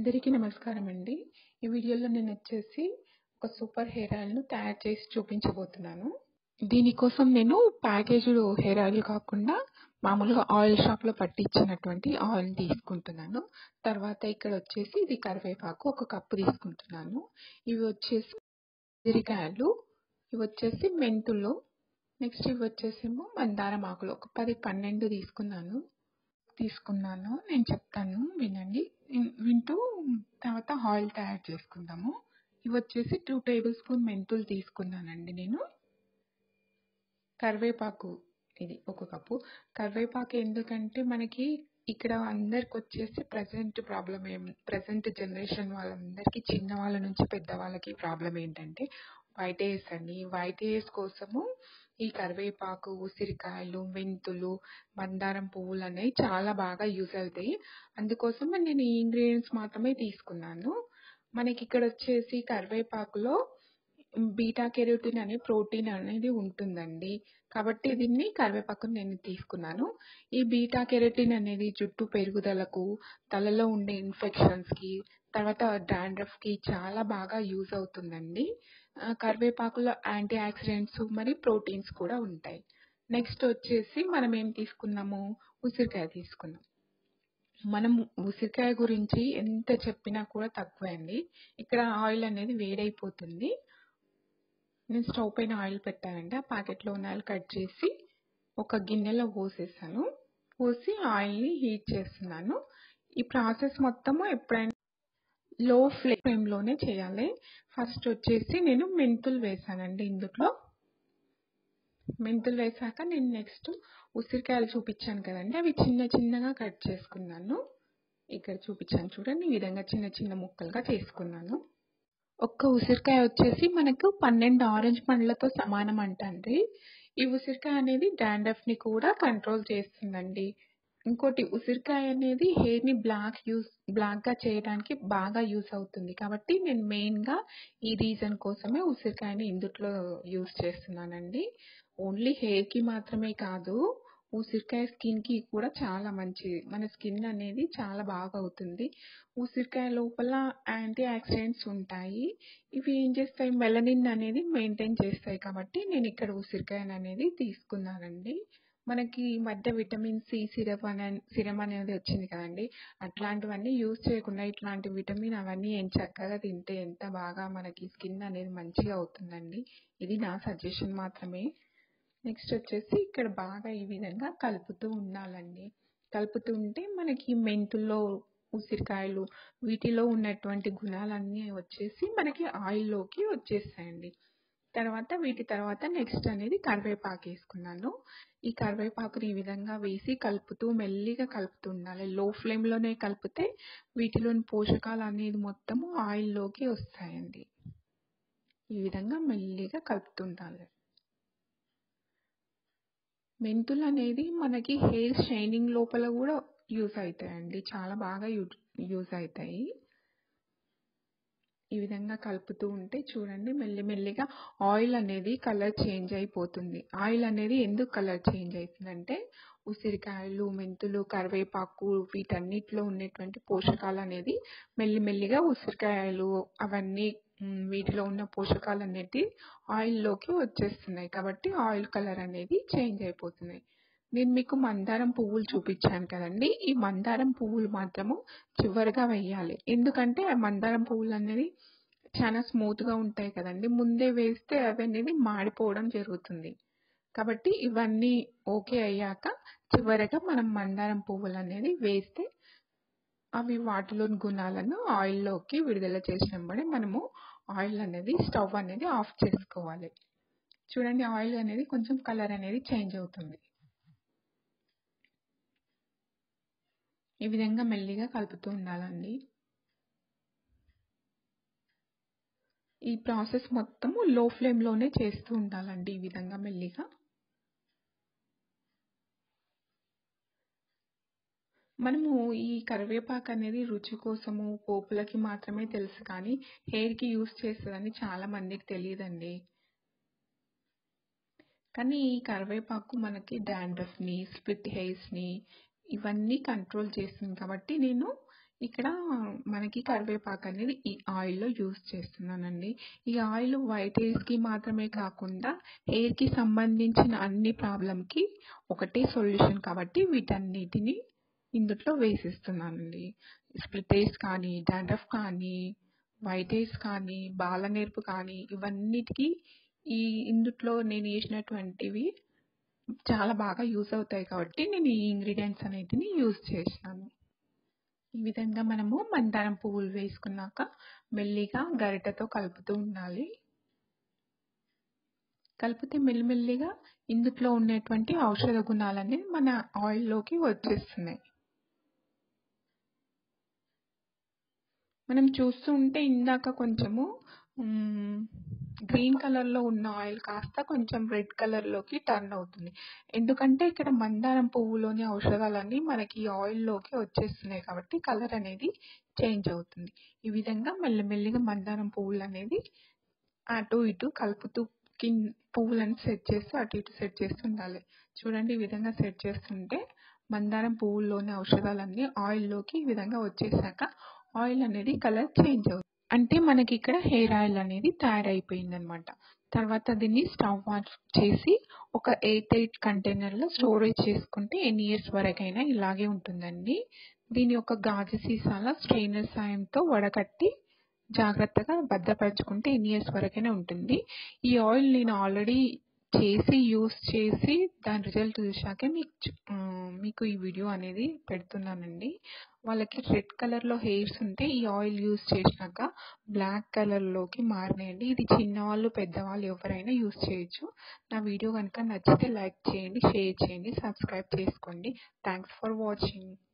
అందరికీ నమస్కారం అండి ఈ వీడియోలో నేను వచ్చేసి ఒక సూపర్ హెయిర్ ఆయిల్ను తయారు చేసి చూపించబోతున్నాను దీనికోసం నేను ప్యాకేజ్డ్ హెయిర్ ఆయిల్ కాకుండా మామూలుగా ఆయిల్ షాప్లో పట్టించినటువంటి ఆయిల్ తీసుకుంటున్నాను తర్వాత ఇక్కడ వచ్చేసి ఇది కరివేపాకు ఒక కప్పు తీసుకుంటున్నాను ఇవి వచ్చేసి ఉసిరికాయలు ఇవి వచ్చేసి మెంతులు నెక్స్ట్ ఇవి వచ్చేసేమో మందారం ఆకులు ఒక పది పన్నెండు తీసుకున్నాను తీసుకున్నాను నేను చెప్తాను వినండి వింటూ తర్వాత ఆయిల్ తయారు చేసుకుందాము ఇవి వచ్చేసి టూ టేబుల్ స్పూన్ మెంతులు తీసుకున్నానండి నేను కరివేపాకు ఇది ఒక కప్పు కరివేపాకు ఎందుకంటే మనకి ఇక్కడ అందరికి వచ్చేసి ప్రజెంట్ ప్రాబ్లం ఏం ప్రజెంట్ జనరేషన్ వాళ్ళందరికీ చిన్న వాళ్ళ నుంచి పెద్ద వాళ్ళకి ప్రాబ్లం ఏంటంటే వైట్ హెయిర్స్ అండి వైట్ హెయిర్స్ కోసము ఈ కరివేపాకు ఉసిరికాయలు మెంతులు మందారం పువ్వులు అనేవి చాలా బాగా యూజ్ అవుతాయి అందుకోసం నేను ఈ ఇంగ్రీడియంట్స్ మాత్రమే తీసుకున్నాను మనకి ఇక్కడ వచ్చేసి కరివేపాకులో బీటా కెరోటిన్ అనే ప్రోటీన్ అనేది ఉంటుందండి కాబట్టి దీన్ని కరివేపాకు నేను తీసుకున్నాను ఈ బీటా కెరోటిన్ అనేది జుట్టు పెరుగుదలకు తలలో ఉండే ఇన్ఫెక్షన్స్కి తర్వాత డాండ్రఫ్కి చాలా బాగా యూజ్ అవుతుందండి కరివేపాకులో యాంటీ ఆక్సిడెంట్స్ మరియు ప్రోటీన్స్ కూడా ఉంటాయి నెక్స్ట్ వచ్చేసి మనం ఏం తీసుకున్నాము ఉసిరికాయ తీసుకున్నాం మనం ఉసిరికాయ గురించి ఎంత చెప్పినా కూడా తక్కువే అండి ఇక్కడ ఆయిల్ అనేది వేడైపోతుంది నేను స్టవ్ పైన ఆయిల్ పెట్టానండి ఆ ప్యాకెట్లో ఉన్న ఆయిల్ కట్ చేసి ఒక గిన్నెలో పోసేసాను పోసి ఆయిల్ని హీట్ చేస్తున్నాను ఈ ప్రాసెస్ మొత్తము ఎప్పుడైనా లో ఫ్లేమ్లోనే చేయాలి ఫస్ట్ వచ్చేసి నేను మెంతులు వేసానండి ఇందులో మెంతులు వేసాక నేను నెక్స్ట్ ఉసిరికాయలు చూపించాను కదండి అవి చిన్న చిన్నగా కట్ చేసుకున్నాను ఇక్కడ చూపించాను చూడండి ఈ విధంగా చిన్న చిన్న ముక్కలుగా చేసుకున్నాను ఒక్క ఉసిరికాయ వచ్చేసి మనకు పన్నెండు ఆరెంజ్ పండ్లతో సమానం అంటండి ఈ ఉసిరికాయ అనేది డాండ్రఫ్ని కూడా కంట్రోల్ చేస్తుందండి ఇంకోటి ఉసిరికాయ అనేది హెయిర్ని బ్లాక్ యూస్ బ్లాక్గా చేయడానికి బాగా యూస్ అవుతుంది కాబట్టి నేను మెయిన్గా ఈ రీజన్ కోసమే ఉసిరికాయని ఇందుట్లో యూస్ చేస్తున్నానండి ఓన్లీ హెయిర్కి మాత్రమే కాదు ఉసిరికాయ స్కిన్కి కూడా చాలా మంచిది మన స్కిన్ అనేది చాలా బాగా అవుతుంది ఉసిరికాయ లోపల యాంటీ ఆక్సిడెంట్స్ ఉంటాయి ఇవి ఏం చేస్తాయి మెలనిన్ అనేది మెయింటైన్ చేస్తాయి కాబట్టి నేను ఇక్కడ ఉసిరికాయ అనేది తీసుకున్నానండి మనకి ఈ మధ్య విటమిన్ సి సిరప్ అనే సిరం అనేది వచ్చింది కదండి అట్లాంటివన్నీ యూజ్ చేయకుండా ఇట్లాంటి విటమిన్ అవన్నీ ఏం చక్కగా తింటే ఎంత బాగా మనకి స్కిన్ అనేది మంచిగా అవుతుందండి ఇది నా సజెషన్ మాత్రమే నెక్స్ట్ వచ్చేసి ఇక్కడ బాగా ఈ విధంగా కలుపుతూ ఉండాలండి కలుపుతూ ఉంటే మనకి మెంతుల్లో ఉసిరికాయలు వీటిలో ఉన్నటువంటి గుణాలన్నీ వచ్చేసి మనకి ఆయిల్లోకి వచ్చేస్తాయండి తర్వాత వీటి తర్వాత నెక్స్ట్ అనేది కరివేపాకు వేసుకున్నాను ఈ కరివేపాకుని ఈ విధంగా వేసి కలుపుతూ మెల్లిగా కలుపుతూ ఉండాలి లో ఫ్లేమ్లోనే కలిపితే వీటిలోని పోషకాలు అనేది మొత్తము ఆయిల్లోకి వస్తాయండి ఈ విధంగా మెల్లిగా కలుపుతుండాలి మెంతులు అనేది మనకి హెయిర్ షైనింగ్ లోపల కూడా యూస్ అవుతాయండి చాలా బాగా యూజ్ అవుతాయి ఈ విధంగా కలుపుతూ ఉంటే చూడండి మెల్లిమెల్లిగా ఆయిల్ అనేది కలర్ చేంజ్ అయిపోతుంది ఆయిల్ అనేది ఎందుకు కలర్ చేంజ్ అవుతుందంటే ఉసిరికాయలు మెంతులు కరివేపాకు వీటన్నిటిలో ఉండేటువంటి పోషకాలు అనేది మెల్లిమెల్లిగా ఉసిరికాయలు అవన్నీ వీటిలో ఉన్న పోషకాలు అనేవి ఆయిల్లోకి వచ్చేస్తున్నాయి కాబట్టి ఆయిల్ కలర్ అనేది చేంజ్ అయిపోతున్నాయి నేను మీకు మందారం పువ్వులు చూపించాను కదండి ఈ మందారం పువ్వులు మాత్రము చివరిగా వేయాలి ఎందుకంటే ఆ మందారం పువ్వులు అనేది చాలా స్మూత్గా ఉంటాయి కదండి ముందే వేస్తే అవి అనేది మాడిపోవడం జరుగుతుంది కాబట్టి ఇవన్నీ ఓకే అయ్యాక చివరిగా మనం మందారం పువ్వులు అనేది వేస్తే అవి వాటిలోని గుణాలను ఆయిల్లోకి విడుదల చేసినప్పుడే మనము ఆయిల్ అనేది స్టవ్ అనేది ఆఫ్ చేసుకోవాలి చూడండి ఆయిల్ అనేది కొంచెం కలర్ అనేది చేంజ్ అవుతుంది ఈ విధంగా మెల్లిగా కలుపుతూ ఉండాలండి ఈ ప్రాసెస్ మొత్తము లో ఫ్లేమ్లోనే చేస్తూ ఉండాలండి ఈ విధంగా మెల్లిగా మనము ఈ కరివేపాకు అనేది రుచి కోసము పోపులకి మాత్రమే తెలుసు కానీ హెయిర్కి యూస్ చేస్తుందని చాలా మందికి తెలియదండి కానీ ఈ కరివేపాకు మనకి డాండ్రఫ్ని స్ప్లిట్ హెయిర్స్ని ఇవన్నీ కంట్రోల్ చేస్తుంది కాబట్టి నేను ఇక్కడ మనకి కరివేపాకు అనేది ఈ ఆయిల్‌లో యూజ్ చేస్తున్నానండి. ఈ ఆయిల్ వైట్ హెయిర్స్‌కి మాత్రమే కాకుండా హెయిర్‌కి సంబంధించిన అన్ని ప్రాబ్లమ్‌కి ఒకటే సొల్యూషన్ కాబట్టి వీటన్నిటిని ఇందుట్లో వేసేస్తున్నానండి. స్ప్లిట్ హెయిర్స్ కానీ, డాండ్రఫ్ కానీ, వైట్ హెయిర్స్ కానీ, బాలనేర్పు కానీ ఇవన్నిటికి ఈ ఇందుట్లో నేను ఏసినటువంటివి చాలా బాగా యూజ్ అవుతాయి కాబట్టి నేను ఈ ఇంగ్రీడియెంట్స్ అన్నిటిని యూజ్ చేసినాను. ఈ విధంగా మనము మందారం పువ్వులు వేసుకున్నాక మెల్లిగా గరిటెతో కలుపుతూ ఉండాలి. కలిపితే మెల్లిమెల్లిగా ఇందుట్లో ఉన్నటువంటి ఔషధ గుణాలనేవి మన ఆయిల్‌లోకి వచ్చేస్తున్నాయి. మనం చూస్తూ ఉంటే ఇందాక కొంచెము హ్మ్, గ్రీన్ కలర్‌లో ఉన్న ఆయిల్ కాస్త కొంచెం రెడ్ కలర్‌లోకి టర్న్ అవుతుంది. ఎందుకంటే ఇక్కడ మందారం పువ్వులోని ఔషధాలన్నీ మనకి ఈ ఆయిల్‌లోకి వచ్చేస్తున్నాయి కాబట్టి కలర్ అనేది చేంజ్ అవుతుంది. ఈ విధంగా మెల్లిమెల్లిగా మందారం పువ్వులనేది అటు ఇటు కలుపుతూ కిన్ పువ్వులను సెట్ చేస్తూ అటు ఇటు సెట్ చేస్తూ ఉండాలి. చూడండి ఈ విధంగా సెట్ చేస్తుంటే మందారం పువ్వుల్లోని ఔషధాలన్నీ ఆయిల్‌లోకి ఈ విధంగా వచ్చేసాక ఆయిల్ అనేది కలర్ చేంజ్ అవుతుంది. అంటే మనకి ఇక్కడ హెయిర్ ఆయిల్ అనేది తయారైపోయిందనమాట. తర్వాత దీన్ని స్టవ్ ఆఫ్ చేసి ఒక ఎయిర్ టైట్ కంటైనర్‌లో స్టోరేజ్ చేసుకుంటే ఎన్ని ఇయర్స్ వరకైనా ఇలాగే ఉంటుందండి. దీన్ని ఒక గాజు సీసాల స్ట్రెయినర్ సాయంతో వడకట్టి జాగ్రత్తగా భద్రపరుచుకుంటే ఎన్ని ఇయర్స్ వరకైనా ఉంటుంది. ఈ ఆయిల్ నేను ఆల్రెడీ చేసి యూజ్ చేసి దాని రిజల్ట్ చూశాకే మీకు చు ఆహ్, మీకు ఈ వీడియో అనేది పెడుతున్నానండి. వాళ్ళకి రెడ్ కలర్‌లో హెయిర్స్ ఉంటే ఈ ఆయిల్ యూజ్ చేసినాక బ్లాక్ కలర్‌లోకి మారినాయండి. ఇది చిన్నవాళ్ళు, పెద్దవాళ్ళు ఎవరైనా యూజ్ చేయొచ్చు. నా వీడియో గనుక నచ్చితే లైక్ చేయండి, షేర్ చేయండి, సబ్స్క్రైబ్ చేసుకోండి. Thanks for watching.